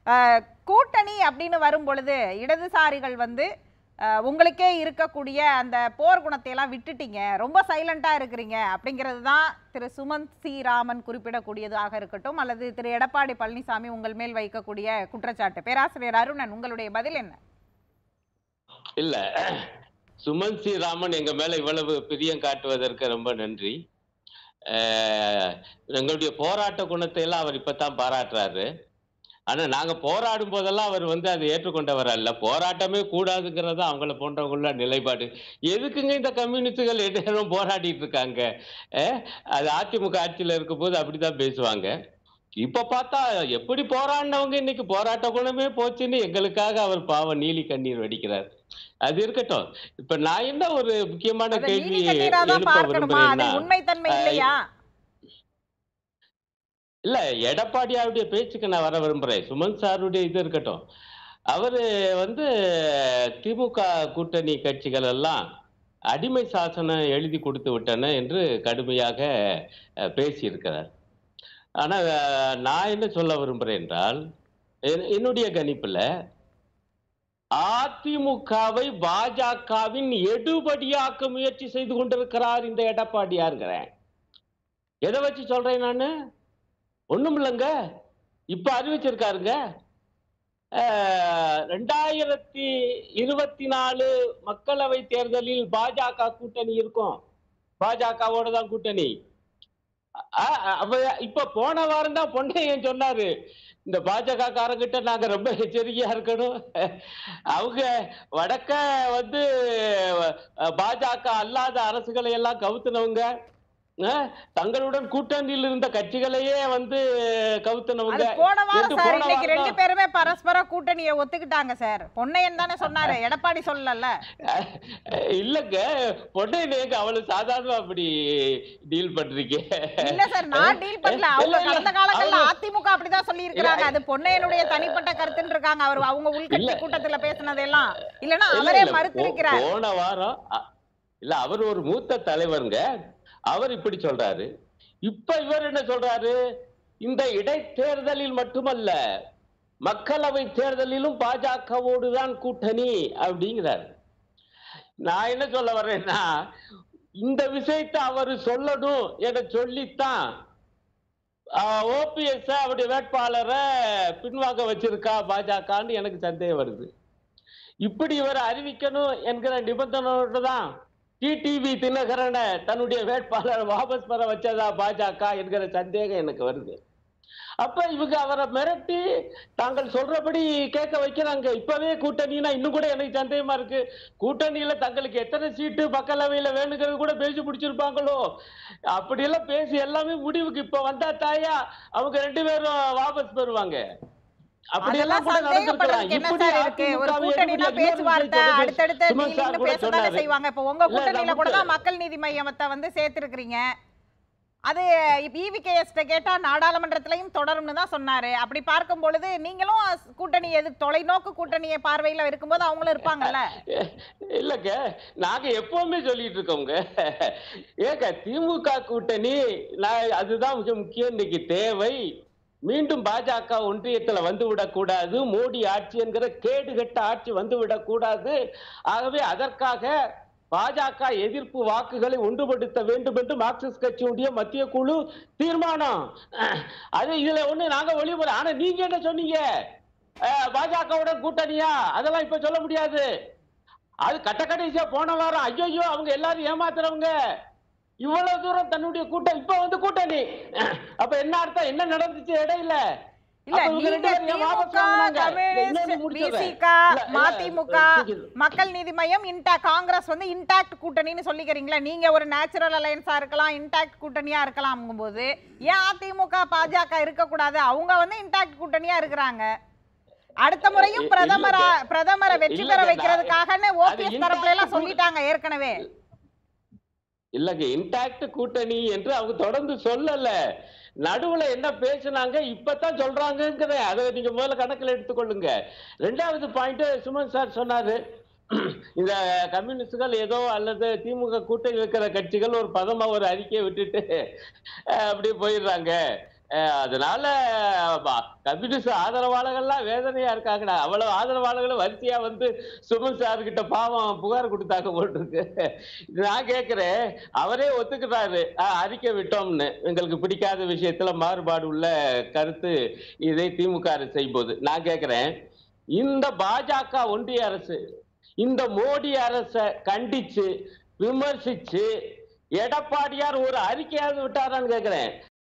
அஹ், கூட்டணி அப்படின்னு வரும் பொழுது இடதுசாரிகள் வந்து அஹ், உங்களுக்கே இருக்கக்கூடிய அந்த போர் குணத்தை எல்லாம் விட்டுட்டீங்க ரொம்ப சைலண்டா இருக்கிறீங்க அப்படிங்கிறது தான் திரு சுமந்த் சி ராமன் குறிப்பிடக்கூடியதாக இருக்கட்டும் அல்லது திரு எடப்பாடி பழனிசாமி உங்கள் மேல் வைக்கக்கூடிய குற்றச்சாட்டு பேராசிரியர் அருணன் உங்களுடைய பதில் என்ன இல்ல சுமன் சி ராமன் எங்க மேல இவ்வளவு பிரியம் காட்டுவதற்கு ரொம்ப நன்றி அஹ், எங்களுடைய போராட்ட குணத்தை எல்லாம் அவர் இப்பதான் பாராட்டுறாரு ஆனா நாங்க போராடும் போதெல்லாம் அவர் வந்து அதை ஏற்றுக்கொண்டவர் அல்ல போராட்டமே கூடாதுங்கிறது அவங்கள போன்றவங்கள நிலைப்பாடு எதுக்குங்க இந்த கம்யூனிஸ்டுகள் எந்நேரம் போராடிட்டு இருக்காங்க அஹ், அது அதிமுக ஆட்சியில இருக்கும்போது அப்படிதான் பேசுவாங்க இப்ப பார்த்தா எப்படி போராடினவங்க இன்னைக்கு போராட்ட குணமே போச்சுன்னு எங்களுக்காக அவர் பாவம் நீலி கண்ணீர் வடிக்கிறார் அது இருக்கட்டும் இப்ப நான் என்ன ஒரு முக்கியமான அதை கேள்வி நீதி கண்ணீரா தான் எழுப்ப பார்க்கணுமா அது விரும்புறேன்னா உண்மைத்தன்மை அஹ், இல்லையா இல்ல எடப்பாடியாருடைய பேச்சுக்கு நான் வர விரும்புறேன் சுமன் சாருடைய இது இருக்கட்டும் அவரு வந்து திமுக கூட்டணி கட்சிகள் எல்லாம் அடிமை சாசனம் எழுதி கொடுத்து விட்டன என்று கடுமையாக அஹ், பேசியிருக்கிறார் ஆனா அஹ், நான் என்ன சொல்ல விரும்புறேன் என்றால் என்- என்னுடைய கணிப்புல அதிமுகவை பாஜகவின் எடுபடியாக்க முயற்சி செய்து கொண்டிருக்கிறார் இந்த எடப்பாடியாருங்கிறேன் எதை வச்சு சொல்றேன் நானு ஒண்ணும் இல்லைங்க இப்ப அறிவிச்சிருக்காருங்க அஹ், ரெண்டாயிரத்தி இருபத்தி நாலு மக்களவை தேர்தலில் பாஜக கூட்டணி இருக்கும் பாஜகவோட தான் கூட்டணி அ- அ- அப்ப இப்ப போன வாரம் தான் பொன்னையன் சொன்னாரு இந்த பாஜக காரங்கிட்ட நாங்க ரொம்ப எச்சரிக்கையா இருக்கணும் அவங்க வடக்க வந்து அஹ், பாஜக அல்லாத அரசுகளை எல்லாம் கவுத்துனவங்க அஹ், தங்களுடன் கூட்டணியில் இருந்த கட்சிகளையே வந்து கவுத்துனவங்க அது போன வாரம் நேத்து சார் போன இன்னைக்கு வாரம் ரெண்டு தான். பேருமே பரஸ்பர கூட்டணியை ஒத்துக்கிட்டாங்க சார் பொன்னையன் தானே சொன்னாரு எடப்பாடி சொல்லல அஹ், இல்லங்க பொன்னையனுக்கு அவ்வளவு சாதாரணமா அப்படி டீல் பண்றீங்க இல்ல சார் நான் டீல் பண்ணல அவங்க இல்ல, இல்ல. கடந்த காலங்கள்ல அவரு- அதிமுக அப்படிதான் சொல்லி இருக்காங்க அது பொன்னையனுடைய தனிப்பட்ட கருத்துன்னு இருக்காங்க அவர் அவங்க உள்கட்சி இல்ல. கூட்டத்துல பேசினதெல்லாம் இல்லனா இல்ல, அவரே இல்ல, போ- மறுத்திருக்கிறார் போன வாரம் அ- இல்ல அவர் ஒரு மூத்த தலைவருங்க அவர் இப்படி சொல்றாரு இப்ப இவர் என்ன சொல்றாரு இந்த இடைத்தேர்தலில் மட்டுமல்ல மக்களவை தேர்தலிலும் பாஜகவோடு தான் கூட்டணி அப்படிங்கிறாரு நான் என்ன சொல்ல வர்றேன்னா இந்த விஷயத்தை அவர் சொல்லணும் என சொல்லித்தான் ஓபிஎஸ் அவருடைய வேட்பாளரை பின்வாங்க வச்சிருக்கா பாஜகன்னு எனக்கு சந்தேகம் வருது இப்படி இவர் அறிவிக்கணும் என்கிற நிபந்தனையோடு தான் டிடிவி தினகரனை தன்னுடைய வேட்பாளர் வாபஸ் பெற வச்சதா பாஜக என்கிற சந்தேகம் எனக்கு வருது அப்ப இவங்க அவரை மிரட்டி தாங்கள் சொல்றபடி கேட்க வைக்கிறாங்க இப்பவே கூட்டணினா இன்னும் கூட எனக்கு சந்தேகமா இருக்கு கூட்டணியில தங்களுக்கு எத்தனை சீட்டு மக்களவையில வேணுங்கிறது கூட பேசி முடிச்சிருப்பாங்களோ அப்படியெல்லாம் பேசி எல்லாமே முடிவுக்கு இப்ப வந்தா தாயா அவங்க ரெண்டு பேரும் வாபஸ் பெறுவாங்க அப்படியெல்லாம் கூட நடந்திருக்கலாம் சந்தேகப்படுறதுக்கு என்ன இப்படி சார் இருக்கு ஒரு அதிமுகவை கூட்டணினா எப்படி பேச்சுவார்த்தை இன்னொரு அடுத்தடுத்த சுமன் சார் டீலிங்னு கூட பேசத்தானே சொன்னாரு. செய்வாங்க இப்ப உங்க இல்ல, கூட்டணியில கூட நமக்கு- தான் மக்கள் நீதி மையத்தை வந்து சேர்த்திருக்கிறீங்க அது இவிகேஎஸ் கேட்டா நாடாளுமன்றத்திலையும் தொடரும்னு தான் சொன்னாரு அப்படி பார்க்கும் பொழுது நீங்களும் கூட்டணி எது தொலைநோக்கு கூட்டணியை பார்வையில இருக்கும்போது அவங்களும் இருப்பாங்கல்ல இல்லங்க நாங்க எப்பவுமே சொல்லிட்டு இருக்கோங்க ஏங்க திமுக கூட்டணி நான் அதுதான் மிக முக்கியம் இன்னைக்கு தேவை மீண்டும் பாஜக ஒன்றியத்துல வந்து விடக்கூடாது மோடி ஆட்சி என்கிற கேடுகட்ட ஆட்சி வந்து விடக்கூடாது ஆகவே அதற்காக பாஜக எதிர்ப்பு வாக்குகளை ஒன்றுபடுத்த வேண்டும் என்று மார்க்சிஸ்ட் கட்சியுடைய மத்திய குழு தீர்மானம் அது இதுல ஒண்ணு நாங்க ஒளிபர ஆனா நீங்க என்ன சொன்னீங்க அஹ், பாஜகவுடன் கூட்டணியா அதெல்லாம் இப்ப சொல்ல முடியாது அது கட்ட கடைசியா போன வாரம் ஐயோ அவங்க எல்லாரும் ஏமாத்துறவங்க இவ்வளவு தூரம் தன்னுடைய கூட்டம் இப்ப வந்து கூட்டணி அப்ப என்ன அர்த்தம் என்ன நடந்துச்சு இடையில இல்ல அப்ப இவங்க ரெண்டு நீங்க பேரும் ஏன் வாபஸ் திமுக வாங்குனாங்க? கம்யூனிஸ்ட் இன்னொன்னு முடிச்சிடுறேன். விசிக இல்ல, இல்ல, மதிமுக தூக்கிடு. மக்கள் நீதி மையம் இன்டா காங்கிரஸ் வந்து இன்டாக்ட் கூட்டணின்னு சொல்லிக்கிறீங்களா நீங்க ஒரு நேச்சுரல் அலையன்ஸா இருக்கலாம் இன்டாக்ட் கூட்டணியா இருக்கலாம் போது ஏன் அதிமுக பாஜக இருக்கக்கூடாது அவங்க வந்து இன்டாக்ட் கூட்டணியா இருக்கிறாங்க அடுத்த முறையும் இல்ல, பிரதமரா இல்ல. பிரதமரை வெற்றி இல்ல, பெற நான் வைக்கிறதுக்காகன்னு அது ஓபிஎஸ் தரப்புல எல்லாம் intact சொல்லிட்டாங்க ஏற்கனவே இல்லங்க இன்டாக்ட் கூட்டணி என்று அவங்க தொடர்ந்து சொல்லல நடுவுல என்ன பேசுனாங்க இப்பதான் சொல்றாங்கங்கிற அதை நீங்க முதல்ல கணக்குல எடுத்துக்கொள்ளுங்க ரெண்டாவது பாயிண்ட் சுமன் சார் சொன்னாரு இந்த கம்யூனிஸ்டுகள் ஏதோ அல்லது திமுக கூட்டணி இருக்கிற கட்சிகள் ஒரு பதமா ஒரு அறிக்கையை விட்டுட்டு அஹ், அப்படியே போயிடுறாங்க அஹ் அதனால ப- கம்யூனிஸ்ட் ஆதரவாளர்கள்லாம் வேதனையா இருக்காங்கடா அவ்வளவு ஆதரவாளர்களும் வரிசையா வந்து சுமன் சார் கிட்ட பாவம் புகார் கொடுத்தாக்க போட்டிருக்கு நான் கேக்குறேன் அவரே ஒத்துக்கிட்டாரு அஹ் அறிக்கை விட்டோம்னு எங்களுக்கு பிடிக்காத விஷயத்துல மாறுபாடு உள்ள கருத்து இதை திமுக அரசு செய்யும்போது நான் கேக்குறேன் இந்த பாஜக ஒன்றிய அரசு இந்த மோடி அரசை கண்டிச்சு விமர்சிச்சு எடப்பாடியார் ஒரு அறிக்கையாவது விட்டாரான்னு கேக்குறேன்